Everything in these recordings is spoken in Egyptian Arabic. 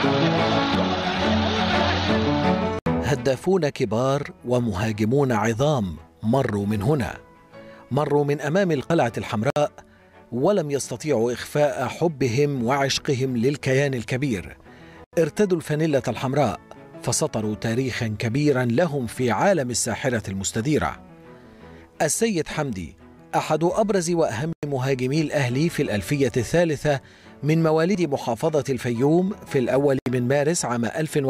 هدافون كبار ومهاجمون عظام مروا من هنا مروا من امام القلعه الحمراء ولم يستطيعوا اخفاء حبهم وعشقهم للكيان الكبير ارتدوا الفانيله الحمراء فسطروا تاريخا كبيرا لهم في عالم الساحره المستديره السيد حمدي احد ابرز واهم مهاجمي الاهلي في الالفيه الثالثه من مواليد محافظه الفيوم في الاول من مارس عام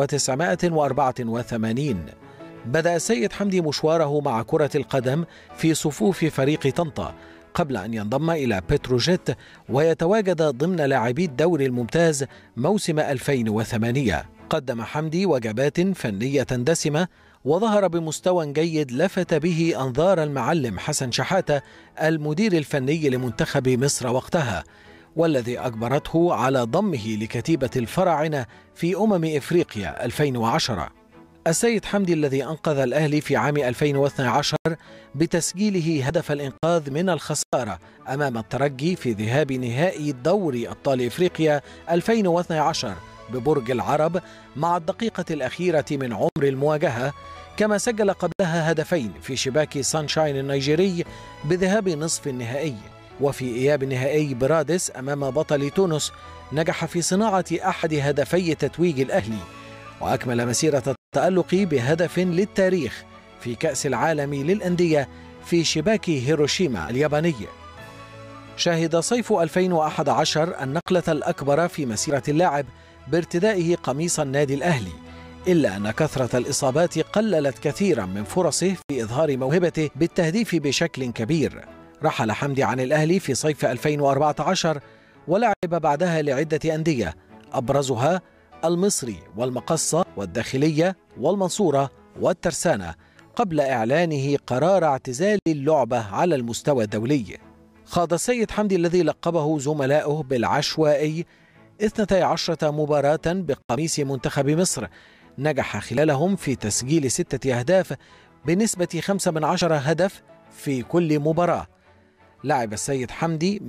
1984 بدأ السيد حمدي مشواره مع كرة القدم في صفوف فريق طنطا قبل أن ينضم إلى بتروجيت ويتواجد ضمن لاعبي الدوري الممتاز موسم 2008 قدم حمدي وجبات فنية دسمة وظهر بمستوى جيد لفت به أنظار المعلم حسن شحاتة المدير الفني لمنتخب مصر وقتها والذي أجبرته على ضمه لكتيبة الفراعنة في أمم إفريقيا 2010 السيد حمدي الذي أنقذ الأهلي في عام 2012 بتسجيله هدف الإنقاذ من الخسارة أمام الترجي في ذهاب نهائي دوري أبطال إفريقيا 2012 ببرج العرب مع الدقيقة الأخيرة من عمر المواجهة كما سجل قبلها هدفين في شباك سانشاين النيجيري بذهاب نصف النهائي وفي إياب نهائي برادس أمام بطل تونس نجح في صناعة أحد هدفي تتويج الأهلي وأكمل مسيرة التألق بهدف للتاريخ في كأس العالم للأندية في شباك هيروشيما اليابانية شهد صيف 2011 النقلة الأكبر في مسيرة اللاعب بارتدائه قميص النادي الأهلي إلا أن كثرة الإصابات قللت كثيرا من فرصه في إظهار موهبته بالتهديف بشكل كبير رحل حمدي عن الأهلي في صيف 2014 ولعب بعدها لعدة أندية أبرزها المصري والمقصة والداخلية والمنصورة والترسانة قبل إعلانه قرار اعتزال اللعبة على المستوى الدولي خاض السيد حمدي الذي لقبه زملاؤه بالعشوائي 12 مباراة بقميص منتخب مصر نجح خلالهم في تسجيل ستة أهداف بنسبة 5 من عشرة هدف في كل مباراة لعب السيد حمدي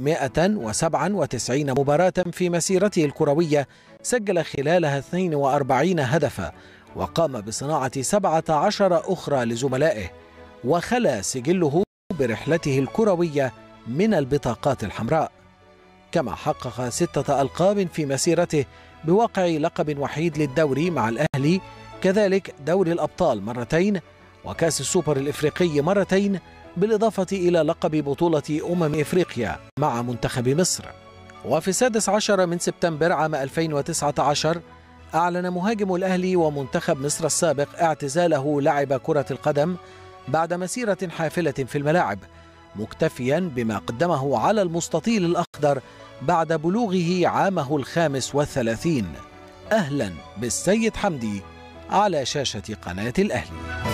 197 مباراة في مسيرته الكروية سجل خلالها 42 هدفا وقام بصناعة 17 أخرى لزملائه وخلا سجله برحلته الكروية من البطاقات الحمراء كما حقق ستة ألقاب في مسيرته بواقع لقب وحيد للدوري مع الأهلي كذلك دوري الأبطال مرتين وكأس السوبر الإفريقي مرتين بالإضافة إلى لقب بطولة أمم إفريقيا مع منتخب مصر وفي السادس عشر من سبتمبر عام 2019 أعلن مهاجم الأهلي ومنتخب مصر السابق اعتزاله لعب كرة القدم بعد مسيرة حافلة في الملاعب مكتفيا بما قدمه على المستطيل الأخضر بعد بلوغه عامه الخامس والثلاثين أهلا بالسيد حمدي على شاشة قناة الأهلي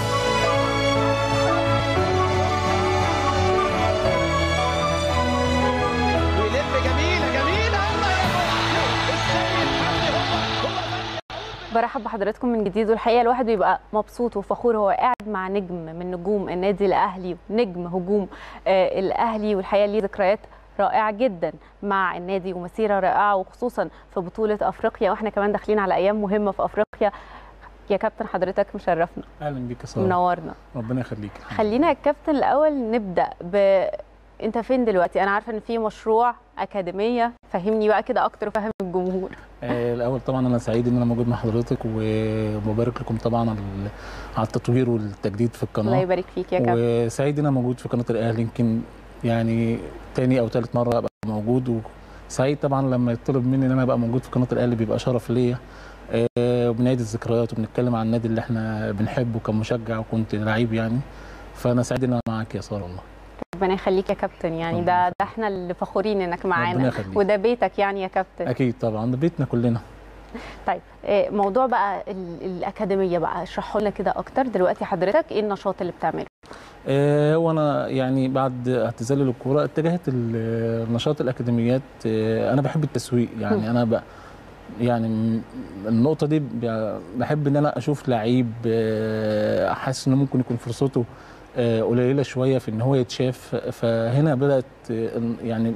برحب بحضراتكم من جديد والحقيقه الواحد بيبقى مبسوط وفخور هو قاعد مع نجم من نجوم النادي الاهلي نجم هجوم آه الاهلي والحقيقه ليه ذكريات رائعه جدا مع النادي ومسيره رائعه وخصوصا في بطوله افريقيا واحنا كمان داخلين على ايام مهمه في افريقيا يا كابتن حضرتك مشرفنا اهلا بيك يا ساره منورنا ربنا يخليك خلينا يا كابتن الاول نبدا ب انت فين دلوقتي انا عارفه ان في مشروع اكاديميه فهمني بقى كده اكتر وفهم الجمهور آه الاول طبعا انا سعيد ان انا موجود مع حضرتك ومبارك لكم طبعا على التطوير والتجديد في القناه الله يبارك فيك يا كابتن وسعيد ان انا موجود في قناه الاهلي يمكن يعني تاني او ثالث مره ابقى موجود وسعيد طبعا لما يطلب مني ان انا ابقى موجود في قناه الاهلي بيبقى شرف ليا آه وبنعيد الذكريات وبنتكلم عن النادي اللي احنا بنحبه كمشجع وكنت لعيب يعني فانا سعيد ان انا معاك يا ساره والله ربنا يخليك يا كابتن يعني ده ده احنا اللي فخورين انك معانا وده بيتك يعني يا كابتن اكيد طبعا ده بيتنا كلنا طيب موضوع بقى الاكاديميه بقى اشرحوا لنا كده اكتر دلوقتي حضرتك ايه النشاط اللي بتعمله آه وانا يعني بعد اعتزالي للكوره اتجهت لنشاط الاكاديميات آه انا بحب التسويق يعني انا بقى يعني النقطه دي بحب ان انا اشوف لعيب آه حاسس انه ممكن يكون فرصته قليله شويه في ان هو يتشاف فهنا بدات يعني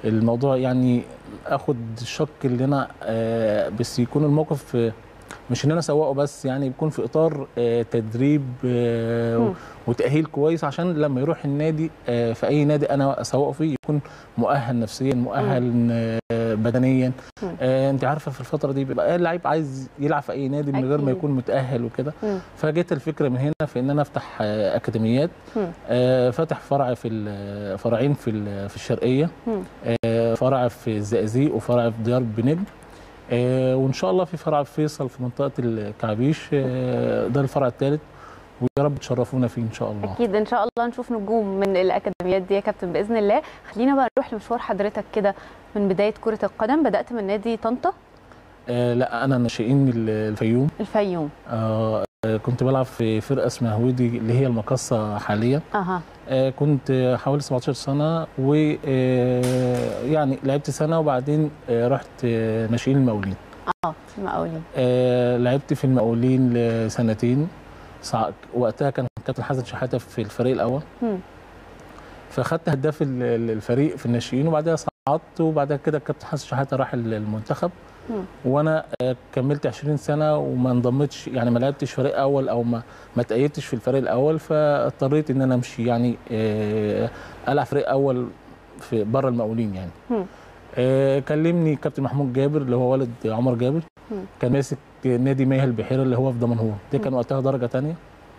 الموضوع يعني اخد الشق اللي انا آه، بس يكون الموقف آه، مش ان انا اسوقه بس يعني يكون في اطار آه، تدريب آه، مم. وتاهيل كويس عشان لما يروح النادي آه، في اي نادي انا اسوقه فيه يكون مؤهل نفسيا مؤهل آه، بدنيا مم. آه، انت عارفه في الفتره دي بيبقى اللعيب عايز يلعب في اي نادي من غير ما أكيد. يكون متاهل وكده مم. فجت الفكره من هنا في ان انا افتح آه، اكاديميات مم. آه، فاتح فرع في ال- فرعين في ال- في الشرقيه مم. آه، فرع في الزقازيق وفرع في ديار بنجم آه، وان شاء الله في فرع في فيصل في منطقه الكعبيش آه، ده الفرع الثالث ويا رب تشرفونا فيه ان شاء الله اكيد ان شاء الله نشوف نجوم من الاكاديميات دي يا كابتن باذن الله خلينا بقى نروح لمشوار حضرتك كده من بدايه كره القدم بدات من نادي طنطا آه، لا انا ناشئين ال- الفيوم الفيوم آه، آه، كنت بلعب في فرقه اسمها هويدي اللي هي المقصه حاليا اها آه، كنت حوالي 17 سنه و آه، يعني لعبت سنه وبعدين آه، رحت آه، ناشئين المقاولين اه المقاولين آه، لعبت في المقاولين لسنتين صع- وقتها كان كابتن حسن شحاته في الفريق الاول مم. فاخدت هداف ال- ال- الفريق في الناشئين وبعدها صعدت وبعد كده الكابتن حسن شحاته راح ال- المنتخب مم. وانا آه، كملت 20 سنه وما انضمتش يعني ما لعبتش فريق اول او ما ما تأيدتش في الفريق الاول فاضطريت ان انا امشي يعني آه، العب فريق اول في بره المقاولين يعني مم. آه، كلمني كابتن محمود جابر اللي هو والد عمر جابر مم. كان ماسك نادي مياه البحيره اللي هو في دمنهور ده كان وقتها درجه تانية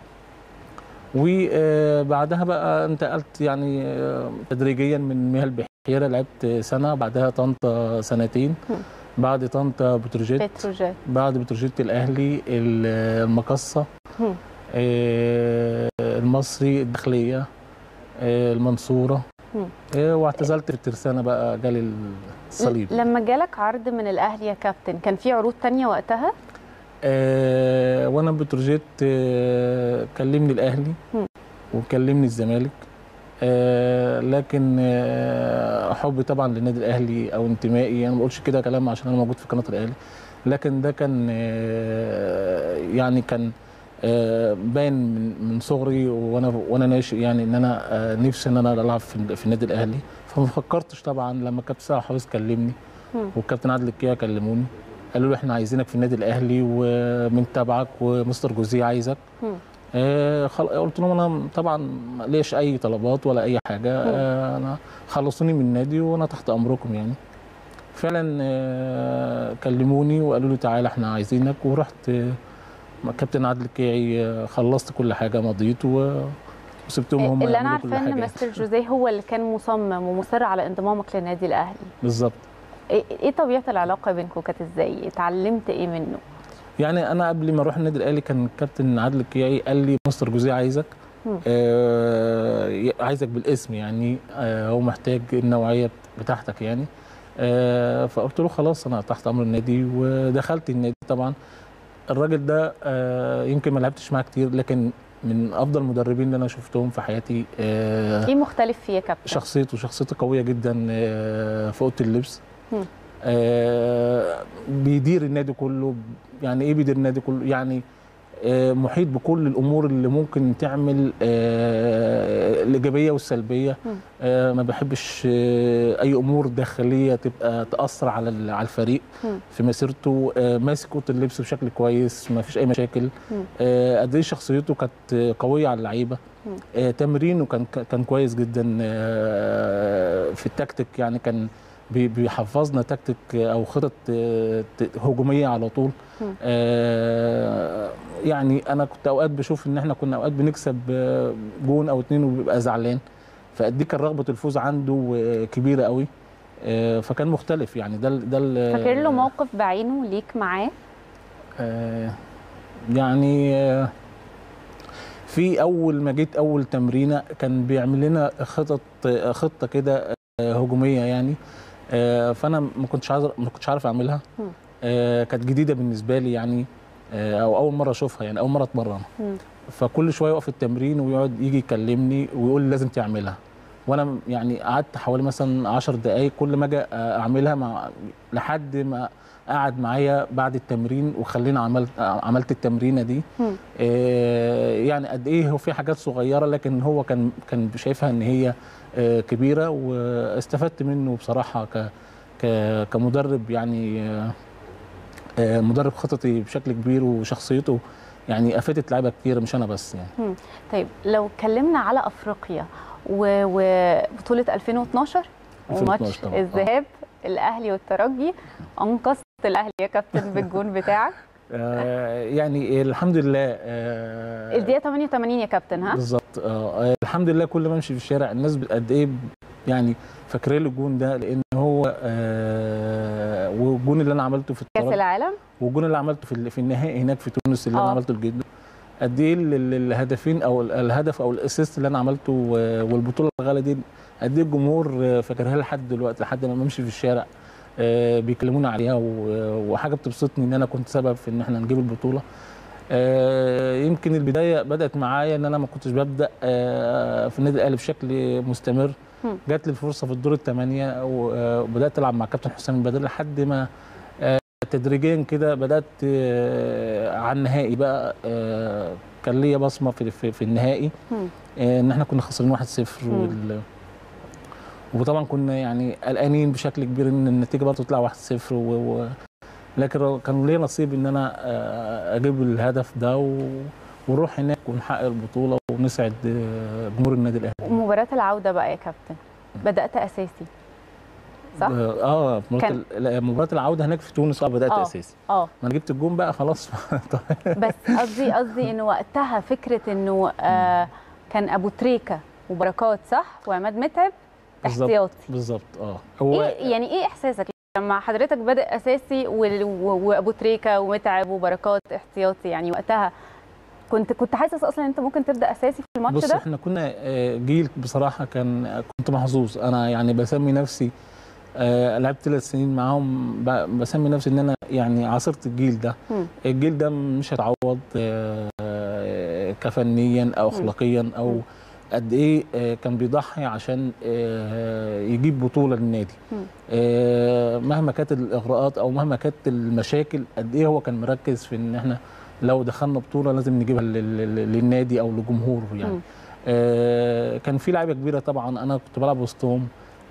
وبعدها بقى انتقلت يعني آه، تدريجيا من مياه البحيره لعبت سنه بعدها طنطا سنتين مم. بعد طنطا بتروجيت بتروجيت بعد بتروجيت الاهلي ال- المقصه مم. آه، المصري الداخليه آه، المنصوره مم. آه، واعتزلت في الترسانه بقى جالي الصليب لما جالك عرض من الاهلي يا كابتن كان في عروض تانية وقتها آه وانا بتروجيت آه كلمني الاهلي مم. وكلمني الزمالك آه لكن آه حبي طبعا للنادي الاهلي او انتمائي انا ما بقولش كده كلام عشان انا موجود في قناه الاهلي لكن ده كان آه يعني كان آه باين من من صغري وانا وانا ناشئ يعني ان انا آه نفسي ان انا العب في, في النادي الاهلي فما فكرتش طبعا لما كابتن سامح حافظ كلمني مم. والكابتن عادل الكيا كلموني قالوا له احنا عايزينك في النادي الاهلي ومن تبعك ومستر جوزيه عايزك مم. آه خل... قلت لهم انا طبعا ما ليش اي طلبات ولا اي حاجه آه انا خلصوني من النادي وانا تحت امركم يعني فعلا آه كلموني وقالوا لي تعالى احنا عايزينك ورحت آه مع كابتن عادل الكيعي آه خلصت كل حاجه مضيت و... وسبتهم هم اللي انا يعملوا كل عارفاه ان حاجة. مستر جوزيه هو اللي كان مصمم ومصر على انضمامك للنادي الاهلي بالظبط ايه إيه طبيعه العلاقه بينكم كانت ازاي اتعلمت ايه منه يعني انا قبل ما اروح النادي الاهلي كان الكابتن عادل الكيعي قال لي مستر جوزيه عايزك مم. آه عايزك بالاسم يعني آه هو محتاج النوعيه بتاعتك يعني آه فقلت له خلاص انا تحت امر النادي ودخلت النادي طبعا الراجل ده آه يمكن ما لعبتش معاه كتير لكن من افضل المدربين اللي انا شفتهم في حياتي آه ايه مختلف فيه يا كابتن شخصيته شخصيته قويه جدا آه، في اوضه اللبس مم. آه، بيدير النادي كله يعني ايه بيدير النادي كله يعني آه، محيط بكل الامور اللي ممكن تعمل آه، الايجابيه والسلبيه مم. آه، ما بحبش آه، اي امور داخليه تبقى تاثر على ال- على الفريق مم. في مسيرته آه، ماسك اوضه اللبس بشكل كويس ما فيش اي مشاكل مم. آه، قد ايه شخصيته كانت قويه على اللعيبه مم. آه، تمرينه كان كان كويس جدا آه، في التكتيك يعني كان بي- بيحفظنا تكتيك او خطط آه، ت- هجوميه على طول مم. آه، يعني انا كنت اوقات بشوف ان احنا كنا اوقات بنكسب آه، جون او اتنين وبيبقى زعلان فقد ايه كان رغبه الفوز عنده آه، كبيره قوي آه، فكان مختلف يعني ده ال- ده ال- فاكر له موقف بعينه ليك معاه آه، يعني آه، في اول ما جيت اول تمرينه كان بيعمل لنا خطط آه، خطه كده آه، هجوميه يعني آه، فانا ما كنتش عايز ما كنتش عارف اعملها مم. آه، كانت جديده بالنسبه لي يعني آه، او اول مره اشوفها يعني اول مره اتمرن مم. فكل شويه يقف التمرين ويقعد يجي يكلمني ويقول لي لازم تعملها وانا يعني قعدت حوالي مثلا 10 دقائق كل ما اجي اعملها مع لحد ما قعد معايا بعد التمرين وخلينا عملت عملت التمرينه دي مم. آه، يعني قد ايه هو في حاجات صغيره لكن هو كان كان شايفها ان هي آه، كبيره واستفدت منه بصراحه ك ك- كمدرب يعني آه، آه، مدرب خططي بشكل كبير وشخصيته يعني افادت لعيبه كتير مش انا بس يعني طيب لو اتكلمنا على افريقيا و- وبطوله 2012 وماتش 2012 طبعاً. آه. الذهاب الاهلي والترجي انقذت الاهلي يا كابتن بالجون بتاعك آه، يعني الحمد لله آه، الدقيقه 88 يا كابتن ها بالظبط آه آه، الحمد لله كل ما امشي في الشارع الناس قد ايه يعني فاكره لي الجون ده لان هو آه والجون اللي انا عملته في كاس الطرد العالم والجون اللي عملته في ال- في النهائي هناك في تونس اللي آه. انا عملته لجده قد ايه ال- ال- الهدفين او ال- الهدف او الاسيست اللي انا عملته و- والبطوله الغاليه دي قد ايه الجمهور آه، فاكرها لحد دلوقتي لحد ما بمشي في الشارع آه، بيكلمونا عليها و- وحاجه بتبسطني ان انا كنت سبب في ان احنا نجيب البطوله آه، يمكن البدايه بدات معايا ان انا ما كنتش ببدا آه، في النادي الاهلي بشكل مستمر مم. جات لي الفرصه في الدور الثمانيه وبدات العب مع كابتن حسام البدر لحد ما آه، تدريجيا كده بدات آه، على النهائي بقى آه، كان ليا بصمه في في, في النهائي مم. آه، ان احنا كنا خسرانين 1-0 مم. وال... وطبعا كنا يعني قلقانين بشكل كبير ان النتيجه برضه تطلع 1-0 و... و... لكن كان ليا نصيب ان انا آه، اجيب الهدف ده و... ونروح هناك ونحقق البطوله ونسعد آه، جمهور النادي الاهلي ومباراه العوده بقى يا كابتن بدات اساسي صح اه آه، في مباراه كان- ال- لا، مباراه العوده هناك في تونس اه بدات آه. اساسي اه ما انا جبت الجون بقى خلاص بس قصدي قصدي انه وقتها فكره انه آه كان ابو تريكه وبركات صح وعماد متعب بالظبط. احتياطي بالظبط اه هو ايه يعني ايه احساسك لما حضرتك بادئ اساسي وال- و- وابو تريكه ومتعب وبركات احتياطي يعني وقتها كنت كنت حاسس اصلا ان انت ممكن تبدا اساسي في الماتش بص ده احنا كنا آه، جيل بصراحه كان كنت محظوظ انا يعني بسمي نفسي آه، لعبت ثلاث سنين معاهم ب- بسمي نفسي ان انا يعني عاصرت الجيل ده مم. الجيل ده مش هيتعوض آه، آه، كفنيا او اخلاقيا او مم. قد ايه آه، كان بيضحي عشان آه، يجيب بطوله للنادي مم. آه، مهما كانت الاغراءات او مهما كانت المشاكل قد ايه هو كان مركز في ان احنا لو دخلنا بطوله لازم نجيبها لل- لل- للنادي او لجمهوره يعني مم. آه، كان في لعيبه كبيره طبعا انا كنت بلعب وسطهم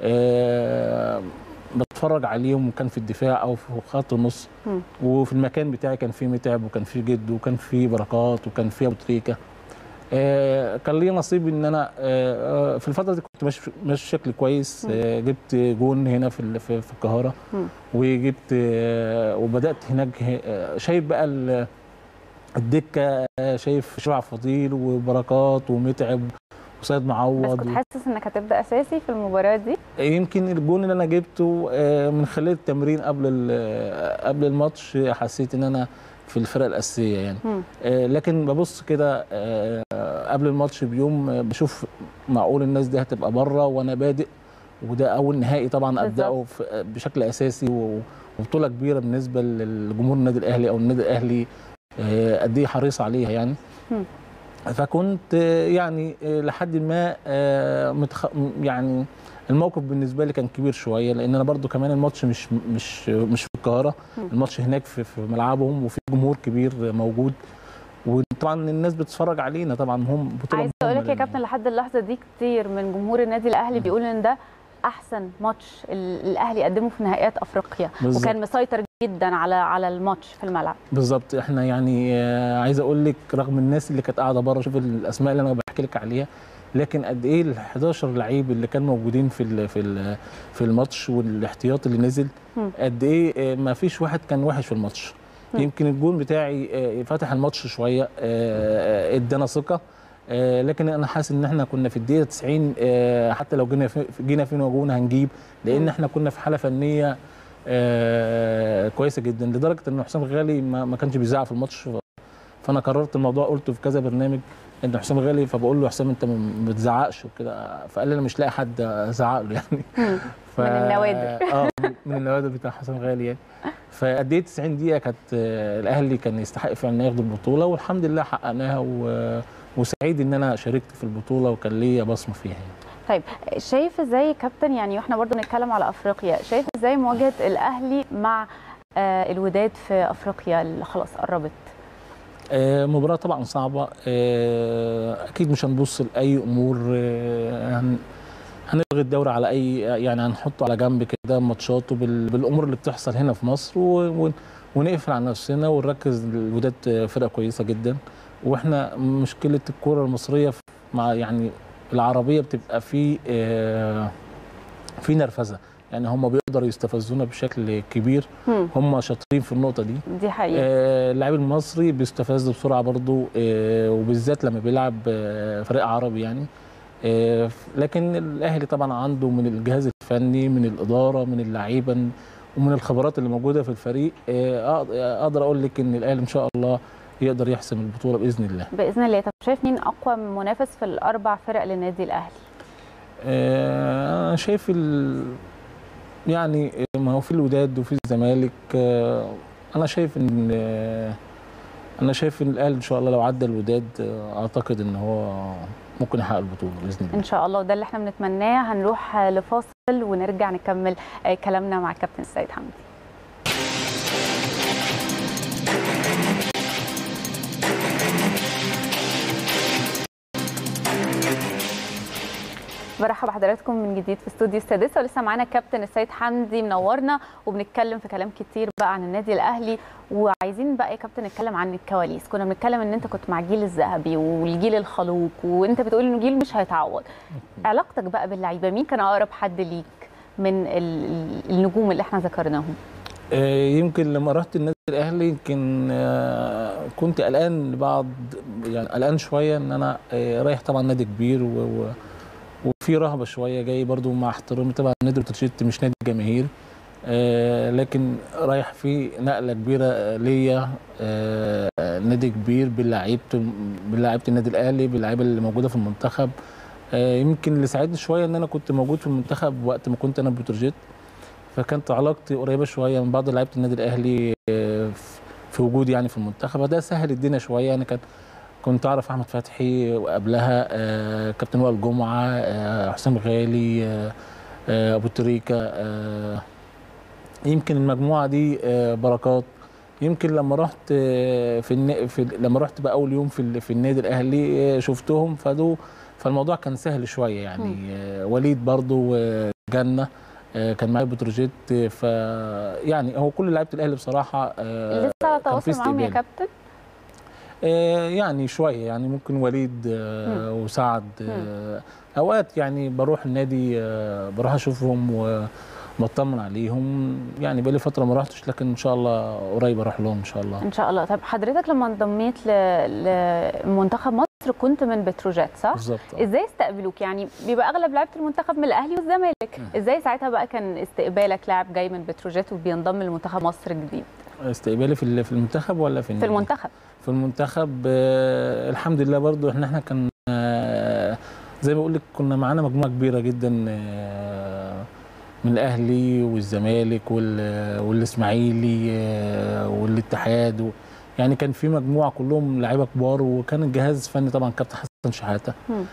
آه، بتفرج عليهم وكان في الدفاع او في خط النص مم. وفي المكان بتاعي كان في متعب وكان في جد وكان في بركات وكان في ابو تريكه آه، كان لي نصيب ان انا آه، آه، في الفتره دي كنت ماشي ماشي بشكل كويس آه، جبت جون هنا في ال- في في القاهره مم. وجبت آه، وبدات هناك آه، شايف بقى ال- الدكه آه، شايف شبع فضيل وبركات ومتعب وسيد بس معوض كنت و- حاسس انك هتبدا اساسي في المباراه دي يمكن الجون اللي انا جبته آه، من خلال التمرين قبل ال- قبل الماتش حسيت ان انا في الفرقه الاساسيه يعني مم. آه، لكن ببص كده آه، قبل الماتش بيوم آه، بشوف معقول الناس دي هتبقى بره وانا بادئ وده اول نهائي طبعا بالظبط. ابداه في- بشكل اساسي و- وبطوله كبيره بالنسبه للجمهور النادي الاهلي او النادي الاهلي آه، قد ايه حريص عليها يعني مم. فكنت آه، يعني آه، لحد ما آه، متخ... م- يعني الموقف بالنسبه لي كان كبير شويه لان انا برضو كمان الماتش مش مش مش في القاهره مم. الماتش هناك في, في ملعبهم وفي جمهور كبير موجود وطبعا الناس بتتفرج علينا طبعا هم بطوله عايزه اقول مهمة لك يا لنا. كابتن لحد اللحظه دي كتير من جمهور النادي الاهلي مم. بيقول ان ده احسن ماتش ال- الاهلي قدمه في نهائيات افريقيا بالظبط. وكان مسيطر جدا على على الماتش في الملعب بالظبط احنا يعني آه، عايز اقول لك رغم الناس اللي كانت قاعده بره شوف الاسماء اللي انا بحكي لك عليها لكن قد ايه ال 11 لعيب اللي كانوا موجودين في ال في ال في الماتش والاحتياط اللي نزل مم. قد ايه آه، ما فيش واحد كان وحش في الماتش مم. يمكن الجون بتاعي آه، فتح الماتش شويه آه، آه، ادانا ثقه آه، لكن انا حاسس ان احنا كنا في الدقيقه 90 آه، حتى لو جينا في جينا فين وجونا هنجيب لان مم. احنا كنا في حاله فنيه آه، كويسه جدا لدرجه ان حسام غالي ما, ما كانش بيزعق في الماتش فانا قررت الموضوع قلته في كذا برنامج ان حسام غالي فبقول له حسام انت ما بتزعقش وكده فقال لي انا مش لاقي حد ازعق له يعني مم. ف... من النوادر. اه من النوادر بتاع حسام غالي يعني فقد ايه 90 دقيقه كانت آه، الاهلي كان يستحق فعلا انه ياخد البطوله والحمد لله حققناها و... وسعيد ان انا شاركت في البطوله وكان ليا بصمه فيها يعني. طيب شايف ازاي يا كابتن يعني واحنا برضو نتكلم على افريقيا شايف ازاي مواجهه الاهلي مع آه، الوداد في افريقيا اللي خلاص قربت آه، مباراة طبعا صعبة آه، أكيد مش هنبص لأي أمور آه، هن- هنلغي الدوري على أي يعني هنحطه على جنب كده ماتشاته بال- بالأمور اللي بتحصل هنا في مصر و- و- ونقفل على نفسنا ونركز الوداد آه، فرقة كويسة جدا وإحنا مشكلة الكرة المصرية في- مع يعني العربية بتبقى في آه، في نرفزة يعني هم بيقدروا يستفزونا بشكل كبير هم، هم شاطرين في النقطة دي دي حقيقه آه، اللاعب المصري بيستفز بسرعه برضو آه، وبالذات لما بيلعب آه، فريق عربي يعني آه، لكن الاهلي طبعا عنده من الجهاز الفني من الاداره من اللعيبه ومن الخبرات اللي موجوده في الفريق آه، أق- اقدر اقول لك ان الاهلي ان شاء الله يقدر يحسم البطوله باذن الله باذن الله طب شايف مين اقوى منافس في الاربع فرق للنادي الاهلي آه، انا شايف ال... يعني ما هو في الوداد وفي الزمالك آه، انا شايف ان آه، انا شايف ان الاهلي ان شاء الله لو عدى الوداد آه، اعتقد ان هو ممكن يحقق البطوله باذن الله ان شاء الله وده اللي احنا بنتمناه هنروح آه، لفاصل ونرجع نكمل آه، كلامنا مع كابتن سيد حمدي برحب بحضراتكم من جديد في استوديو السادسه ولسه معانا كابتن السيد حمدي منورنا وبنتكلم في كلام كتير بقى عن النادي الاهلي وعايزين بقى يا كابتن نتكلم عن الكواليس كنا بنتكلم ان انت كنت مع الجيل الذهبي والجيل الخلوق وانت بتقول انه جيل مش هيتعوض علاقتك بقى باللعيبه مين كان اقرب حد ليك من ال- ال- النجوم اللي احنا ذكرناهم آه، يمكن لما رحت النادي الاهلي يمكن آه، كنت قلقان بعض يعني قلقان شويه ان انا آه، رايح طبعا نادي كبير و... و... وفي رهبه شويه جاي برضو مع احترامي طبعا نادي بتروجيت مش نادي جماهير آه، لكن رايح في نقله كبيره ليا آه، نادي كبير بلعيبه بلعيبه النادي الاهلي باللعيبه اللي موجوده في المنتخب آه، يمكن اللي ساعدني شويه ان انا كنت موجود في المنتخب وقت ما كنت انا بتروجيت فكانت علاقتي قريبه شويه من بعض لعيبه النادي الاهلي آه، في- في وجودي يعني في المنتخب وده سهل الدنيا شويه يعني كان كنت اعرف احمد فتحي وقبلها آه، كابتن وائل جمعه آه، حسام غالي آه، آه، ابو تريكه آه، يمكن المجموعه دي آه، بركات يمكن لما رحت آه، في, الن... في لما رحت بقى اول يوم في ال- في النادي الاهلي آه، شفتهم فدو فالموضوع كان سهل شويه يعني آه، وليد برضو آه، جنه آه، كان معايا بتروجيت آه، ف يعني هو كل لعيبه الاهلي بصراحه آه، لسه على كان في تواصل معاهم يا استقبال. كابتن آه، يعني شويه يعني ممكن وليد آه، وسعد آه، اوقات يعني بروح النادي آه، بروح اشوفهم وبطمن عليهم يعني بقالي فتره ما رحتش لكن ان شاء الله قريب اروح لهم ان شاء الله ان شاء الله طب حضرتك لما انضميت ل- لمنتخب مصر كنت من بتروجيت صح بالظبط ازاي استقبلوك يعني بيبقى اغلب لعيبه المنتخب من الاهلي والزمالك ازاي ساعتها بقى كان استقبالك لاعب جاي من بتروجيت وبينضم لمنتخب مصر الجديد استقبالي في ال- في المنتخب ولا في في النادي؟ المنتخب في المنتخب آه، الحمد لله برضو احنا احنا كان آه، زي ما بقول لك كنا معانا مجموعه كبيره جدا آه، من الاهلي والزمالك وال- والاسماعيلي آه، والاتحاد و- يعني كان في مجموعه كلهم لعيبه كبار وكان الجهاز الفني طبعا كابتن حسن شحاته مم.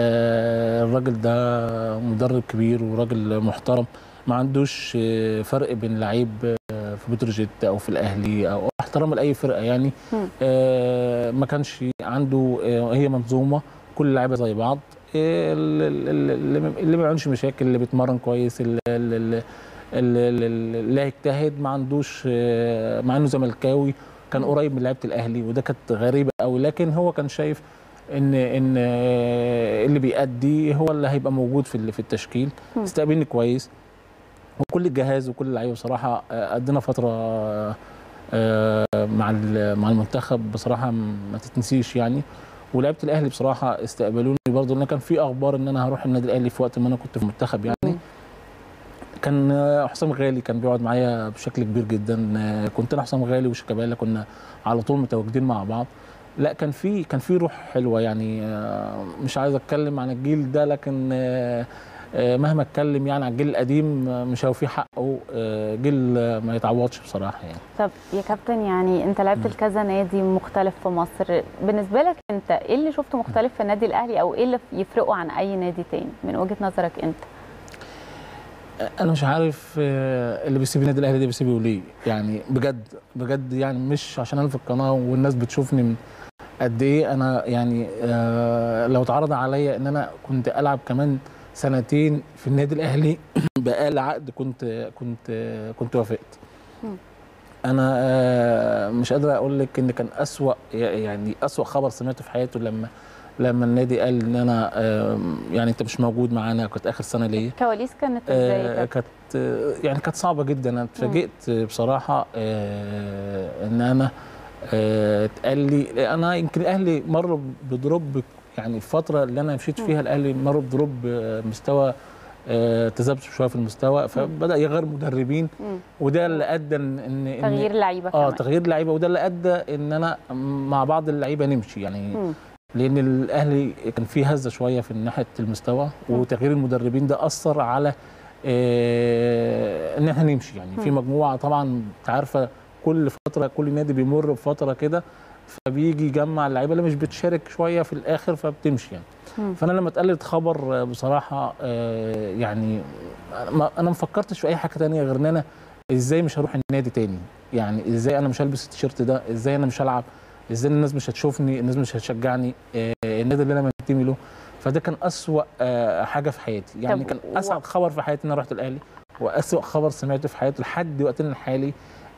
آه، الراجل ده مدرب كبير وراجل محترم ما عندوش آه، فرق بين لعيب آه، في بتروجيت او في الاهلي او احترام لاي فرقه يعني مم. آه، ما كانش عنده آه، هي منظومه كل اللعيبه زي بعض آه، اللي, اللي اللي ما بيعملش مشاكل اللي بيتمرن كويس اللي, اللي, اللي, اللي اللي هيجتهد ما عندوش آه، مع انه زملكاوي كان مم. قريب من لعيبه الاهلي وده كانت غريبه قوي لكن هو كان شايف ان ان آه، اللي بيأدي هو اللي هيبقى موجود في ال- في التشكيل مم. استقبلني كويس وكل الجهاز وكل اللعيبه بصراحه آه، قضينا فتره آه، مع ال- مع المنتخب بصراحه ما تتنسيش يعني ولعيبه الاهلي بصراحه استقبلوني برضه لان كان في اخبار ان انا هروح النادي الاهلي في وقت ما انا كنت في المنتخب مم. يعني كان آه، حسام غالي كان بيقعد معايا بشكل كبير جدا آه، كنت انا حسام غالي وشيكابالا كنا على طول متواجدين مع بعض لا كان في كان في روح حلوه يعني آه، مش عايز اتكلم عن الجيل ده لكن آه، آه، مهما اتكلم يعني عن الجيل القديم آه، مش هيوفيه حقه آه، جيل آه، ما يتعوضش بصراحه يعني طب يا كابتن يعني انت لعبت مم. لكذا نادي مختلف في مصر بالنسبه لك انت ايه اللي شفته مختلف في النادي الاهلي او ايه اللي يفرقه عن اي نادي تاني من وجهه نظرك انت انا مش عارف آه، اللي بيسيب النادي الاهلي ده بيسيبه ليه يعني بجد بجد يعني مش عشان انا في القناه والناس بتشوفني من قد ايه انا يعني آه، لو اتعرض عليا ان انا كنت العب كمان سنتين في النادي الاهلي باقل عقد كنت كنت كنت وافقت مم. انا آه، مش قادر اقول لك ان كان اسوا يعني اسوا خبر سمعته في حياته لما لما النادي قال ان انا آه، يعني انت مش موجود معانا كانت اخر سنه ليا الكواليس كانت ازاي آه، كابتن؟ كانت آه، يعني كانت صعبه جدا انا اتفاجئت بصراحه آه، ان انا آه، اتقال لي انا يمكن الاهلي مر بدروب يعني الفتره اللي انا مشيت فيها الاهلي مر بدروب آه، مستوى آه، تذبذب شويه في المستوى فبدا يغير مدربين مم. وده اللي ادى ان ان إن- تغيير لعيبه اه كمان تغيير لعيبه وده اللي ادى ان انا مع بعض اللعيبه نمشي يعني مم. لان الاهلي كان فيه هزه شويه في ناحيه المستوى وتغيير المدربين ده اثر على آه ان احنا نمشي يعني في مم. مجموعه طبعا انت عارفه كل فتره كل نادي بيمر بفتره كده فبيجي يجمع اللعيبه اللي مش بتشارك شويه في الاخر فبتمشي يعني مم. فانا لما اتقلت خبر آه، بصراحه آه يعني ما- انا ما فكرتش في اي حاجه تانية غير ان انا ازاي مش هروح النادي تاني يعني ازاي انا مش هلبس التيشيرت ده ازاي انا مش هلعب ازاي الناس مش هتشوفني الناس مش هتشجعني آه، النادي اللي انا منتمي له فده كان اسوا آه، حاجه في حياتي يعني طب كان و- اسعد خبر في حياتي ان انا رحت الاهلي واسوا خبر سمعته في حياتي لحد وقتنا الحالي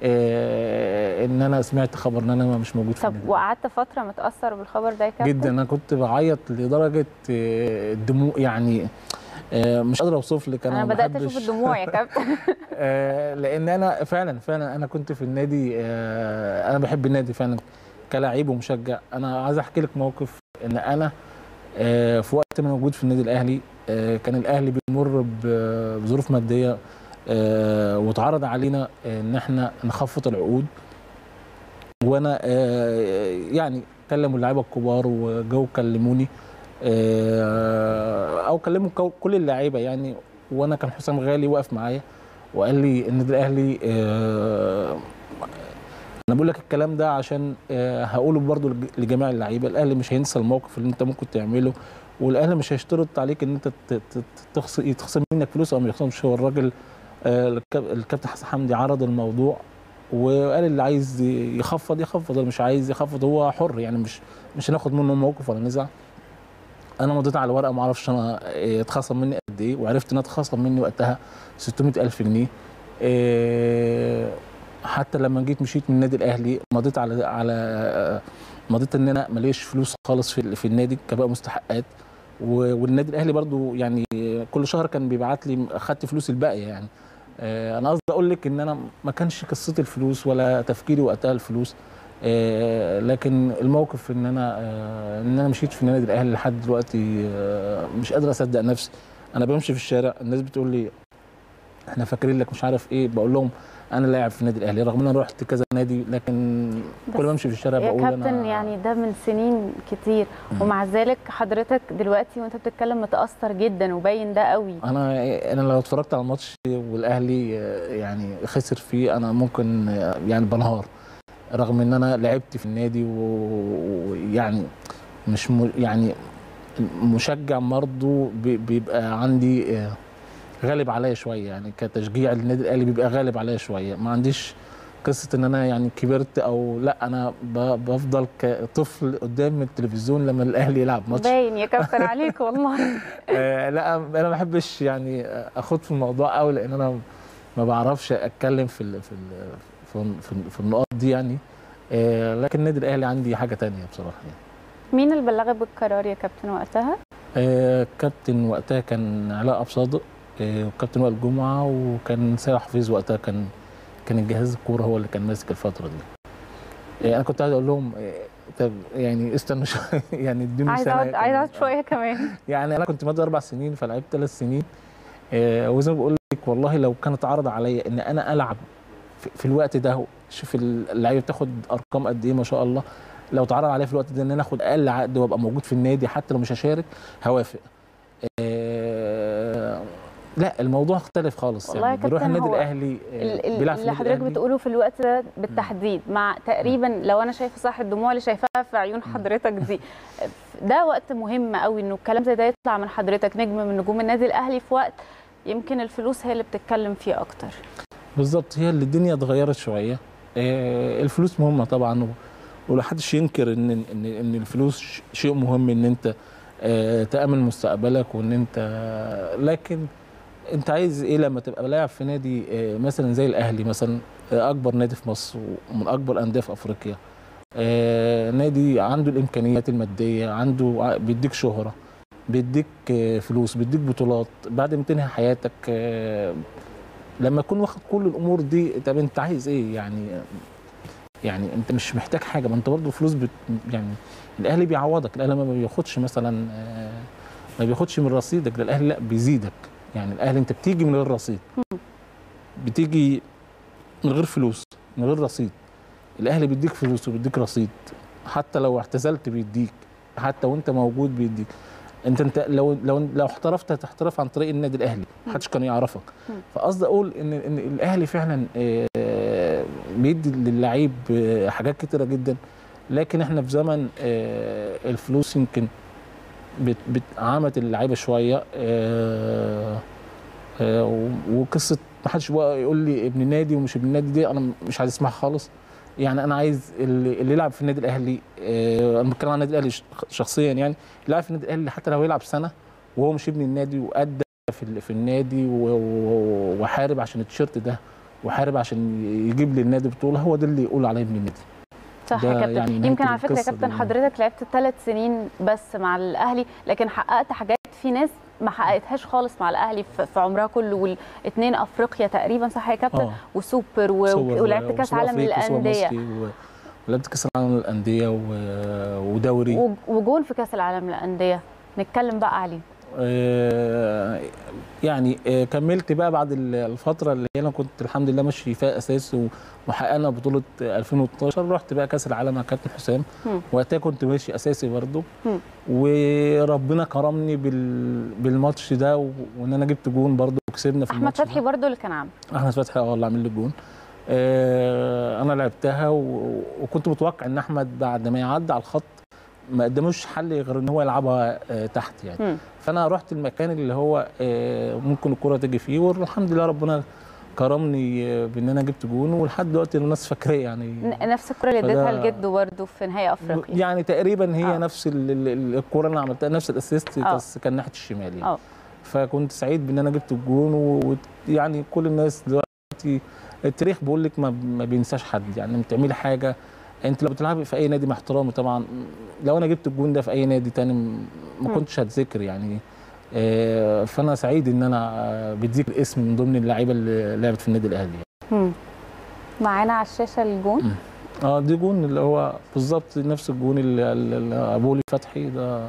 آه، ان انا سمعت خبر ان انا مش موجود في طب النادي وقعدت فتره متاثر بالخبر ده يا كابتن؟ جدا انا كنت بعيط لدرجه آه، الدموع يعني آه، مش قادر اوصف لك انا انا ما بدات بحبش- اشوف الدموع يا كابتن آه، لان انا فعلا فعلا انا كنت في النادي آه، انا بحب النادي فعلا كلاعب ومشجع انا عايز احكي لك موقف ان انا آه، في وقت ما موجود في النادي الاهلي آه، كان الاهلي بيمر ب- بظروف ماديه آه، واتعرض علينا ان احنا نخفض العقود وانا آه، يعني كلموا اللعيبه الكبار وجو كلموني آه، او كلموا كو- كل اللعيبه يعني وانا كان حسام غالي واقف معايا وقال لي النادي الاهلي آه، انا بقول لك الكلام ده عشان آه، هقوله برضو لج- لجميع اللعيبه الاهلي مش هينسى الموقف اللي انت ممكن تعمله والاهلي مش هيشترط عليك ان انت ت- ت- تخصم يتخصم منك فلوس او ما يخصمش هو الراجل آه، الكاب- الكابتن حسن حمدي عرض الموضوع وقال اللي عايز يخفض يخفض اللي مش عايز يخفض هو حر يعني مش مش هناخد منه موقف ولا نزعل انا مضيت على ورقه ما اعرفش انا إيه اتخصم مني قد ايه وعرفت ان اتخصم مني وقتها 600 الف جنيه إيه حتى لما جيت مشيت من النادي الاهلي مضيت على على مضيت ان انا ماليش فلوس خالص في في النادي كباقي مستحقات و- والنادي الاهلي برضو يعني كل شهر كان بيبعت لي اخدت فلوس الباقيه يعني آه، انا قصدي اقول لك ان انا ما كانش قصتي الفلوس ولا تفكيري وقتها الفلوس آه، لكن الموقف ان انا آه، ان انا مشيت في النادي الاهلي لحد دلوقتي آه، مش قادر اصدق نفسي انا بمشي في الشارع الناس بتقول لي احنا فاكرين لك مش عارف ايه بقول لهم انا لاعب في النادي الاهلي رغم ان انا رحت كذا نادي لكن كل ما امشي في الشارع يا بقول كابتن انا يعني ده من سنين كتير مم. ومع ذلك حضرتك دلوقتي وانت بتتكلم متاثر جدا وباين ده قوي انا انا لو اتفرجت على الماتش والاهلي آه، يعني خسر فيه انا ممكن آه، يعني بنهار رغم ان انا لعبت في النادي و- ويعني مش م... يعني مشجع برضه بي- بيبقى عندي آه، غالب عليا شويه يعني كتشجيع للنادي الاهلي بيبقى غالب عليا شويه ما عنديش قصه ان انا يعني كبرت او لا انا ب- بفضل كطفل قدام التلفزيون لما الاهلي يلعب ماتش باين يا كابتن عليك والله آه، لا انا ما بحبش يعني اخد في الموضوع قوي لان انا ما بعرفش اتكلم في ال في ال في, في, في النقاط دي يعني آه، لكن النادي الاهلي عندي حاجه تانية بصراحه يعني. مين اللي بلغك بالقرار يا كابتن وقتها؟ آه، كابتن وقتها كان علاء ابو صادق آه، وكابتن وائل جمعه وكان سيد حفيظ وقتها كان كان الجهاز الكوره هو اللي كان ماسك الفتره دي آه، انا كنت عايز اقول لهم آه، طب يعني استنوا شويه يعني ادوني عايز سنة اقعد عايز اقعد كان- شويه كمان يعني انا كنت ماضي اربع سنين فلعبت ثلاث سنين آه، وزي ما بقول لك والله لو كان اتعرض عليا ان انا العب في, في الوقت ده شوف اللعيبه بتاخد ارقام قد ايه ما شاء الله لو اتعرض عليا في الوقت ده ان انا اخد اقل عقد وابقى موجود في النادي حتى لو مش هشارك هوافق آه، لا الموضوع اختلف خالص والله يا يعني بيروح كابتن النادي هو الاهلي آه، ال- ال- بيلعب في اللي النادي حضرتك الأهلي. بتقوله في الوقت ده بالتحديد مع تقريبا لو انا شايفه صح الدموع اللي شايفاها في عيون حضرتك دي ده وقت مهم قوي انه الكلام زي ده يطلع من حضرتك نجم من نجوم النادي الاهلي في وقت يمكن الفلوس هي اللي بتتكلم فيه اكتر بالظبط هي اللي الدنيا اتغيرت شويه آه، الفلوس مهمه طبعا و- ولا حدش ينكر ان ان ان الفلوس ش- شيء مهم ان انت آه، تامن مستقبلك وان انت لكن انت عايز ايه لما تبقى لاعب في نادي آه، مثلا زي الاهلي مثلا آه، اكبر نادي في مصر ومن اكبر الانديه في افريقيا آه، نادي عنده الامكانيات الماديه عنده ع- بيديك شهره بيديك آه، فلوس بيديك بطولات بعد ما تنهي حياتك آه، لما تكون واخد كل الامور دي طب انت عايز ايه يعني يعني انت مش محتاج حاجه ما انت برضه فلوس بت يعني الاهلي بيعوضك الاهلي ما بياخدش مثلا آه، ما بياخدش من رصيدك ده الاهلي لا بيزيدك يعني الاهلي انت بتيجي من غير رصيد بتيجي من غير فلوس من غير رصيد الاهلي بيديك فلوس وبيديك رصيد حتى لو اعتزلت بيديك حتى وانت موجود بيديك انت انت لو لو لو احترفت هتحترف عن طريق النادي الاهلي محدش كان يعرفك فقصدي اقول ان ان الاهلي فعلا آه، بيدي للعيب آه، حاجات كتيره جدا لكن احنا في زمن آه، الفلوس يمكن بت- بتعامت اللعيبه شويه آه، آه، و- وقصه ما حدش بقى يقول لي ابن نادي ومش ابن نادي دي انا مش عايز اسمعها خالص يعني انا عايز اللي, اللي يلعب في النادي الاهلي آه، انا بتكلم عن النادي الاهلي ش- شخصيا يعني يلعب في النادي الاهلي حتى لو يلعب سنه وهو مش ابن النادي وادى في ال- في النادي و- و- وحارب عشان التيشيرت ده وحارب عشان يجيب للنادي بطوله هو ده اللي يقول عليه ابن النادي صح ده يا كابتن يعني نهاية يمكن على فكره يا القصة كابتن دي. حضرتك لعبت ثلاث سنين بس مع الاهلي لكن حققت حاجات في ناس ما حققتهاش خالص مع الاهلي في في عمرها كله والاثنين افريقيا تقريبا صح يا كابتن اه وسوبر و... سوبر ولعبت كاس وسوبر عالم أفريقيا وسوبر للانديه مصري و- ولعبت كاس العالم للانديه و- ودوري و- وجون في كاس العالم للانديه نتكلم بقى عليه آه، يعني آه، كملت بقى بعد ال- الفتره اللي انا كنت الحمد لله ماشي فيها اساسي و- وحققنا بطوله 2012 رحت بقى كاس العالم مع كابتن حسام مم. وقتها كنت ماشي اساسي برضه مم. وربنا كرمني بال... بالماتش ده و... وان انا جبت جون برضه وكسبنا في احمد الماتش فتحي ده. برضو اللي كان عامل احمد فتحي اه اللي عامل لي الجون آه انا لعبتها و... وكنت متوقع ان احمد بعد ما يعدي على الخط ما قدموش حل غير ان هو يلعبها آه تحت يعني مم. فانا رحت المكان اللي هو آه، ممكن الكره تيجي فيه والحمد لله ربنا كرمني آه، بان انا جبت جون ولحد دلوقتي الناس فاكراه يعني ن- نفس الكره اللي فده- اديتها لجده برضو في نهائي افريقيا يعني تقريبا هي آه. آه. نفس ال- ال- ال- الكره اللي انا عملتها نفس الاسيست آه. بس كان ناحيه الشمال يعني اه فكنت سعيد بان انا جبت الجون ويعني كل الناس دلوقتي التاريخ بيقول لك ما, ما بينساش حد يعني لما بتعملي حاجه انت لو بتلعبي في اي نادي مع احترامي طبعا لو انا جبت الجون ده في اي نادي تاني م- ما مم. كنتش هتذكر يعني آه، فانا سعيد ان انا آه، بتذيك الاسم من ضمن اللعيبه اللي لعبت في النادي الاهلي مم. معانا على الشاشه الجون اه دي جون اللي هو بالظبط نفس الجون اللي اللي ابولي فتحي ده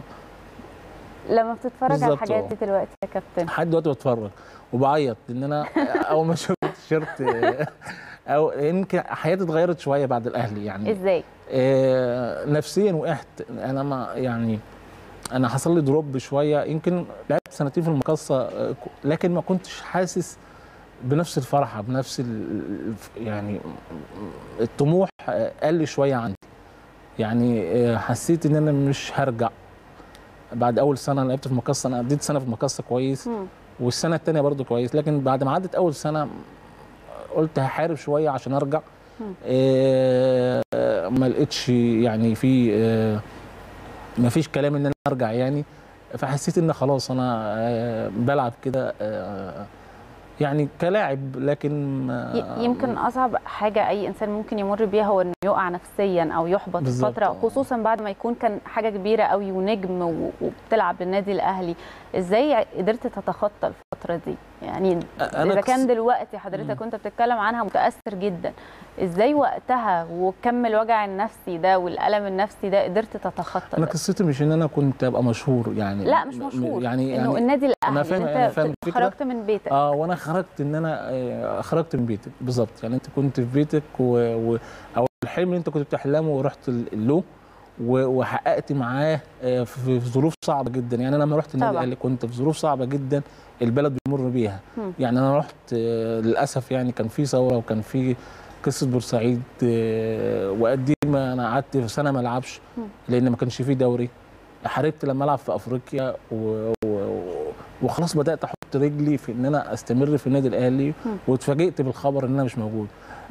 لما بتتفرج على بالظبط، الحاجات آه. دي دلوقتي يا كابتن لحد دلوقتي بتفرج وبعيط لان انا اول ما شفت التيشيرت آه، او يمكن حياتي اتغيرت شويه بعد الاهلي يعني ازاي آه، نفسيا وقعت انا ما يعني انا حصل لي دروب شويه يمكن لعبت سنتين في المقصه آه، ك- لكن ما كنتش حاسس بنفس الفرحه بنفس ال- يعني الطموح آه، قل شويه عندي يعني آه، حسيت ان انا مش هرجع بعد اول سنه لعبت في المقصه انا قضيت سنه في المقصه كويس مم. والسنه الثانيه برضو كويس لكن بعد ما عدت اول سنه قلت هحارب شويه عشان ارجع مم. آه ما لقيتش يعني في آه ما فيش كلام ان انا ارجع يعني فحسيت ان خلاص انا آه بلعب كده آه يعني كلاعب لكن ما- ي- يمكن اصعب حاجه اي انسان ممكن يمر بيها هو انه يقع نفسيا او يحبط في بالظبط، فتره آه. خصوصا بعد ما يكون كان حاجه كبيره قوي ونجم و- وبتلعب للنادي الاهلي ازاي قدرت تتخطى الفتره دي يعني أنا اذا كس- كان دلوقتي حضرتك كنت بتتكلم عنها متاثر جدا ازاي وقتها وكم الوجع النفسي ده والالم النفسي ده قدرت تتخطى انا ده؟ قصتي مش ان انا كنت ابقى مشهور يعني لا مش م- مشهور يعني انه يعني النادي الاهلي فاهم- أنا انت فاهم الفكرة. خرجت من بيتك اه وانا خرجت ان انا آه، خرجت من بيتك بالظبط يعني انت كنت في بيتك و... و... او الحلم اللي انت كنت بتحلمه ورحت ل- له و... وحققت معاه آه، في في ظروف صعبه جدا يعني انا لما رحت النادي طبعا. الاهلي كنت في ظروف صعبه جدا البلد بيمر بيها مم. يعني انا رحت آه، للاسف يعني كان في ثوره وكان في قصه بورسعيد آه، وقد إيه ما انا قعدت في سنه ما العبش مم. لان ما كانش فيه دوري حاربت لما العب في افريقيا و... و... وخلاص بدات احط احط رجلي في ان انا استمر في النادي الاهلي واتفاجئت بالخبر ان انا مش موجود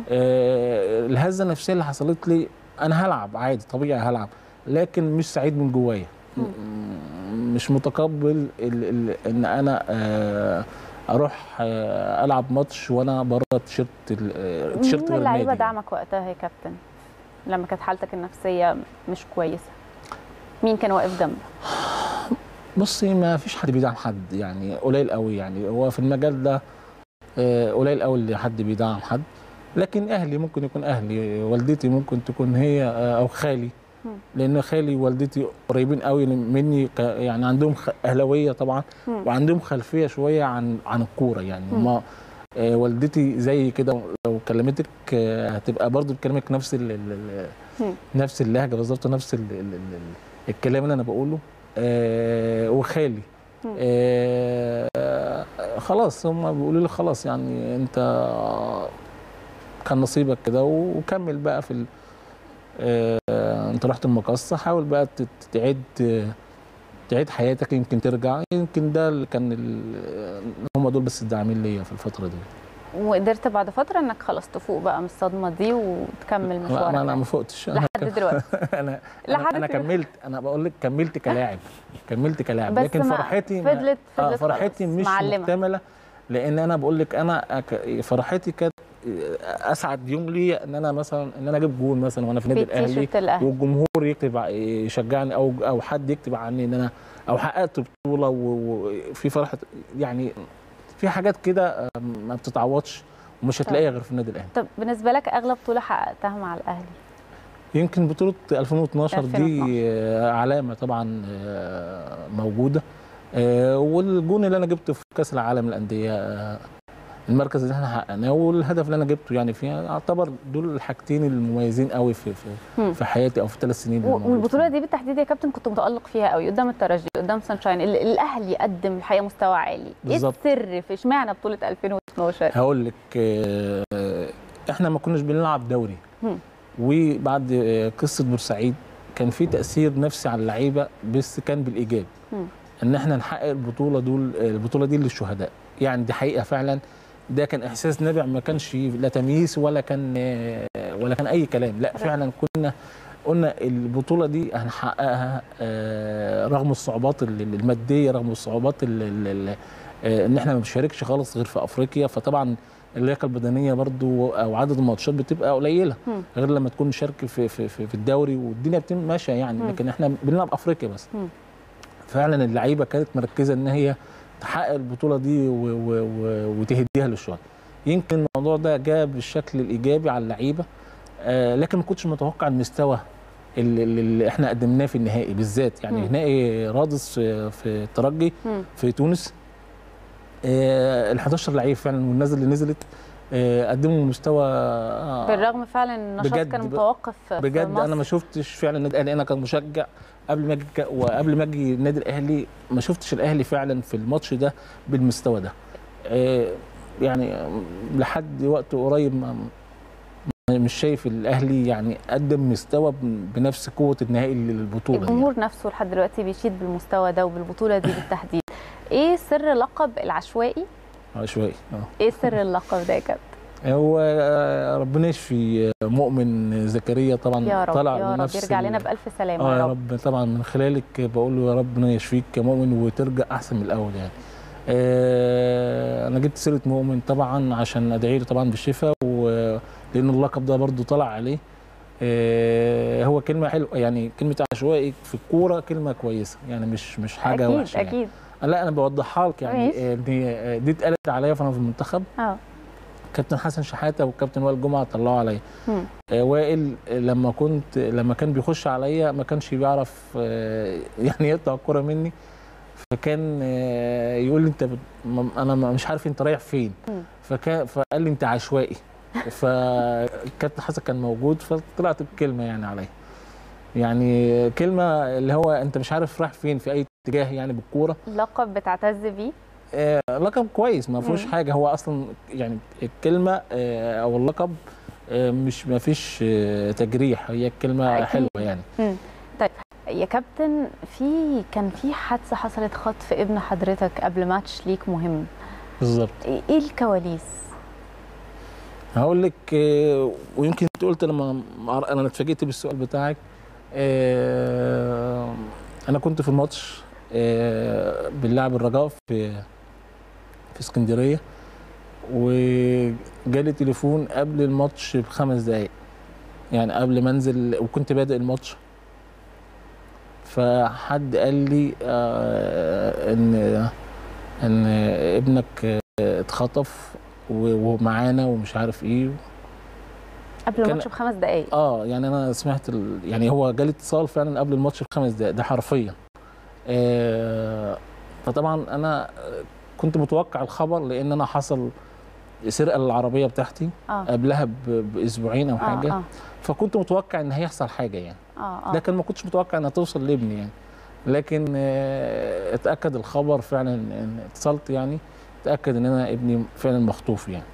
آه الهزه النفسيه اللي حصلت لي انا هلعب عادي طبيعي هلعب لكن مش سعيد من جوايا م- مش متقبل ال ال ان انا آه اروح آه العب ماتش وانا بره تيشيرت ال- آه، تيشيرت مين غير اللعيبه النادي. دعمك وقتها يا كابتن لما كانت حالتك النفسيه مش كويسه مين كان واقف جنبك بصي ما فيش حد بيدعم حد يعني قليل قوي يعني هو في المجال ده آه، قليل قوي اللي حد بيدعم حد لكن اهلي ممكن يكون اهلي والدتي ممكن تكون هي آه، او خالي مم. لان خالي ووالدتي قريبين قوي مني ك- يعني عندهم خ- اهلاويه طبعا مم. وعندهم خلفيه شويه عن عن الكوره يعني مم. ما آه، والدتي زي كده لو كلمتك آه، هتبقى برضو بتكلمك نفس ال ال- ال- مم. نفس اللهجه بالظبط نفس ال ال ال ال الكلام اللي انا بقوله آه وخالي مم. آه خلاص هم بيقولوا لي خلاص يعني انت كان نصيبك كده وكمل بقى في ال- آه انت رحت المقصه حاول بقى ت- تعيد تعيد حياتك يمكن ترجع يمكن ده اللي كان ال- هم دول بس الداعمين ليا في الفتره دي وقدرت بعد فتره انك خلاص تفوق بقى من الصدمه دي وتكمل لا، ما انا مشوارك ما فقتش أنا لحد دلوقتي انا لحد انا, أنا دلوقتي. كملت انا بقول لك كملت كلاعب كملت كلاعب بس لكن ما- فرحتي ما- فضلت آه فضلت فرحتي خلاص، مش معلمة. مكتمله لان انا بقول لك انا أك- فرحتي كانت اسعد يوم ليا ان انا مثلا ان انا اجيب جول مثلا وانا في النادي الاهلي بالتيشيرت الاهلي والجمهور يكتب ع- يشجعني او او حد يكتب عني ان انا او حققت بطوله و- وفي فرحه يعني في حاجات كده آه، ما بتتعوضش ومش هتلاقيها غير في النادي الاهلي طب بالنسبه لك اغلى بطوله حققتها مع الاهلي يمكن بطولة 2012 2012. دي آه، علامة طبعا آه، موجودة آه، والجون اللي أنا جبته في كأس العالم للأندية آه، المركز اللي احنا حققناه والهدف اللي أنا جبته يعني فيها أعتبر دول الحاجتين المميزين قوي في في, مم. في حياتي أو في الثلاث سنين اللي و- موجود والبطوله فيهم. دي بالتحديد يا كابتن كنت متالق فيها قوي قدام الترجي قدام سانشاين ال- الاهلي قدم الحقيقه مستوى عالي ايه بالظبط. السر في اشمعنى بطوله 2012 هقول لك آه، احنا ما كناش بنلعب دوري مم. وبعد آه، قصه بورسعيد كان في تاثير نفسي على اللعيبه بس كان بالايجاب مم. ان احنا نحقق البطوله دول البطوله دي للشهداء يعني دي حقيقه فعلا ده كان احساس نابع ما كانش لا تمييز ولا كان آه، ولا كان اي كلام لا فعلا كنا قلنا البطوله دي هنحققها آه، رغم الصعوبات ال- الماديه رغم الصعوبات ال- ال- ال- آه، ان احنا ما بنشاركش خالص غير في افريقيا فطبعا اللياقه البدنيه برضو او عدد الماتشات بتبقى قليله مم. غير لما تكون مشارك في في في, في الدوري والدنيا بتبقى ماشيه يعني مم. لكن احنا بنلعب افريقيا بس مم. فعلا اللعيبه كانت مركزه ان هي تحقق البطوله دي و- و- و- وتهديها للشهداء يمكن الموضوع ده جاء بالشكل الايجابي على اللعيبه آه لكن ما كنتش متوقع المستوى اللي, اللي احنا قدمناه في النهائي بالذات يعني مم. نهائي رادس في, في الترجي مم. في تونس آه ال 11 لعيب فعلا والناس اللي نزلت آه قدموا مستوى آه بالرغم فعلا ان النشاط بجد كان ب- متوقف في بجد مصر. انا ما شفتش فعلا النادي الاهلي انا كمشجع قبل ما اجي ك- وقبل ما اجي النادي الاهلي ما شفتش الاهلي فعلا في الماتش ده بالمستوى ده آه، يعني لحد وقت قريب ما ما- مش شايف الاهلي يعني قدم مستوى ب- بنفس قوه النهائي للبطوله دي يعني. الجمهور نفسه لحد دلوقتي بيشيد بالمستوى ده وبالبطوله دي بالتحديد ايه سر لقب العشوائي اه شويه اه ايه سر اللقب ده يا كابتن هو آه، ربنا يشفي مؤمن زكريا طبعا يا رب طلع يا رب بنفس يرجع ال- لنا بالف سلامه اه يا يا رب رب طبعا من خلالك بقول له يا رب ربنا يشفيك كمؤمن وترجع احسن من الاول يعني آه انا جبت سيره مؤمن طبعا عشان ادعي له طبعا بالشفاء ولان اللقب ده برضو طلع عليه آه هو كلمه حلوه يعني كلمه عشوائي في الكوره كلمه كويسه يعني مش مش حاجه اكيد وحشه يعني. اكيد لا انا بوضحها لك يعني ماشي. آه، دي آه، دي اتقالت عليا وانا في المنتخب اه كابتن حسن شحاته والكابتن وائل جمعه طلعوا عليا مم. آه، وائل لما كنت لما كان بيخش عليا ما كانش بيعرف آه، يعني يقطع الكرة مني فكان آه، يقول لي انت بت... م- انا م- مش عارف انت رايح فين مم. فكان فقال لي انت عشوائي فالكابتن حسن كان موجود فطلعت بكلمه يعني عليا يعني كلمه اللي هو انت مش عارف رايح فين في اي اتجاه يعني بالكوره لقب بتعتز بيه آه، لقب كويس ما فيهوش مم. حاجه هو اصلا يعني الكلمه آه، او اللقب آه، مش ما فيش آه، تجريح هي الكلمه أكيد. حلوه يعني مم. طيب يا كابتن في كان في حادثه حصلت خطف ابن حضرتك قبل ماتش ليك مهم بالظبط ايه إيه الكواليس هقول لك آه، ويمكن انت قلت لما مع- انا اتفاجئت بالسؤال بتاعك آه، انا كنت في الماتش آه، بنلعب الرجاء في في اسكندريه وجالي تليفون قبل الماتش بخمس دقايق يعني قبل ما انزل وكنت بادئ الماتش فحد قال لي آه، ان ان ابنك آه، اتخطف و- ومعانا ومش عارف ايه قبل كان- الماتش بخمس دقائق اه يعني انا سمعت ال... يعني هو جالي اتصال فعلا قبل الماتش بخمس دقائق ده حرفيا آه فطبعا انا كنت متوقع الخبر لان انا حصل سرقه للعربيه بتاعتي اه قبلها ب... باسبوعين او حاجه اه اه فكنت متوقع ان هيحصل حاجه يعني اه, آه. لكن ما كنتش متوقع انها توصل لابني يعني لكن آه، اتاكد الخبر فعلا ان اتصلت يعني اتاكد ان انا ابني فعلا مخطوف يعني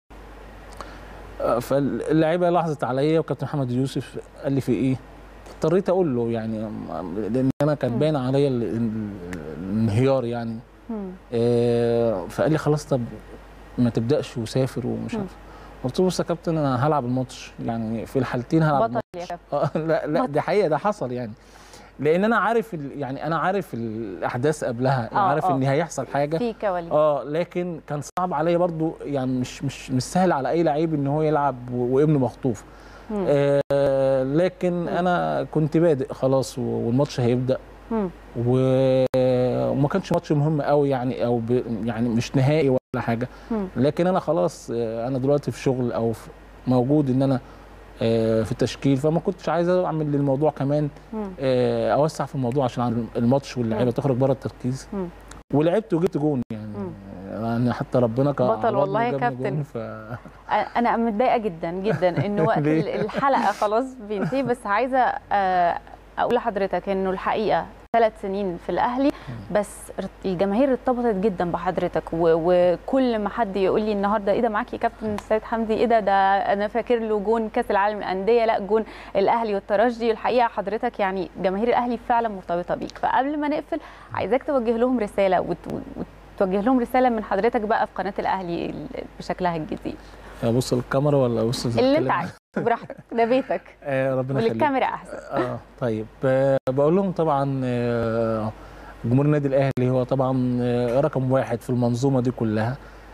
آه، فاللعيبه لاحظت عليا وكابتن محمد يوسف قال لي في ايه اضطريت اقول له يعني لان انا كان مم. باين عليا ال- ال- الانهيار يعني مم. آه، فقال لي خلاص طب ما تبداش وسافر ومش مم. عارف قلت له بص يا كابتن انا هلعب الماتش يعني في الحالتين هلعب بطل يا كابتن اه لا لا بطل. دي حقيقه ده حصل يعني لان انا عارف ال- يعني انا عارف الاحداث قبلها يعني آه، عارف آه. ان هيحصل حاجه في كواليس اه لكن كان صعب عليا برضو يعني مش مش مش سهل على اي لعيب ان هو يلعب و- وابنه مخطوف مم. آه لكن انا كنت بادئ خلاص و- والماتش هيبدا مم. و- وما كانش ماتش مهم قوي يعني او ب يعني مش نهائي ولا حاجه مم. لكن انا خلاص آه، انا دلوقتي في شغل او في موجود ان انا آه، في التشكيل فما كنتش عايز اعمل للموضوع كمان مم. آه، اوسع في الموضوع عشان عن الماتش واللعيبه مم. تخرج بره التركيز مم. ولعبت وجبت جون يعني مم. يعني حتى ربنا كان بطل عوضني والله يا وجابني كابتن. جون، ف... انا متضايقه جدا جدا ان وقت ليه؟ ال- الحلقه خلاص بينتهي بس عايزه آه، اقول لحضرتك انه الحقيقه ثلاث سنين في الاهلي بس ارت- الجماهير ارتبطت جدا بحضرتك و- وكل ما حد يقول لي النهارده ايه ده معاك يا كابتن سيد حمدي ايه ده ده انا فاكر له جون كاس العالم للانديه لا جون الاهلي والترجي الحقيقه حضرتك يعني جماهير الاهلي فعلا مرتبطه بيك فقبل ما نقفل عايزاك توجه لهم رساله وت- وتوجه لهم رساله من حضرتك بقى في قناه الاهلي ال- بشكلها الجديد ابص الكاميرا ولا ابص اللي انت عايزه براحتك ده بيتك آه ربنا يخليك وللكاميرا احسن اه طيب آه، بقول لهم طبعا آه، جمهور النادي الاهلي هو طبعا آه، رقم واحد في المنظومه دي كلها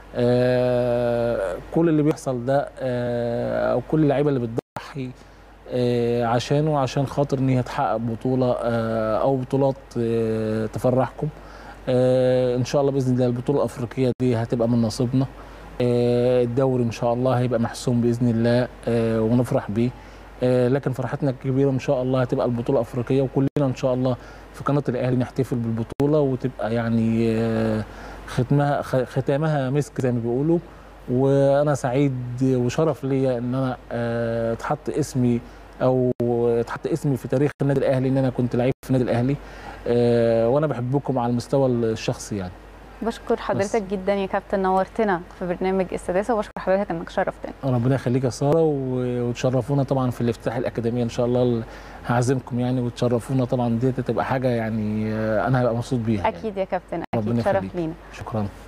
آه، كل اللي بيحصل ده آه، او كل اللعيبه اللي بتضحي آه، عشانه عشان خاطر ان هي تحقق بطوله آه، او بطولات آه، تفرحكم آه، ان شاء الله باذن الله البطوله الافريقيه دي هتبقى من نصيبنا آه، الدوري ان شاء الله هيبقى محسوم باذن الله آه، ونفرح بيه آه، لكن فرحتنا الكبيره ان شاء الله هتبقى البطوله الافريقيه وكلنا ان شاء الله في قناه الاهلي نحتفل بالبطوله وتبقى يعني آه، ختمها خ- ختامها مسك زي ما بيقولوا وانا سعيد وشرف ليا ان انا آه، اتحط اسمي او اتحط اسمي في تاريخ النادي الاهلي ان انا كنت لعيب في النادي الاهلي آه، وانا بحبكم على المستوى الشخصي يعني بشكر حضرتك جدا يا كابتن نورتنا في برنامج السادسه وبشكر حضرتك انك شرفتنا ربنا يخليك يا ساره و- وتشرفونا طبعا في الافتتاح الاكاديميه ان شاء الله هعزمكم يعني وتشرفونا طبعا دي تبقى حاجه يعني آه، انا هبقى مبسوط بيها يعني. اكيد يا كابتن ربنا اكيد شرف يخليك. لينا شكرا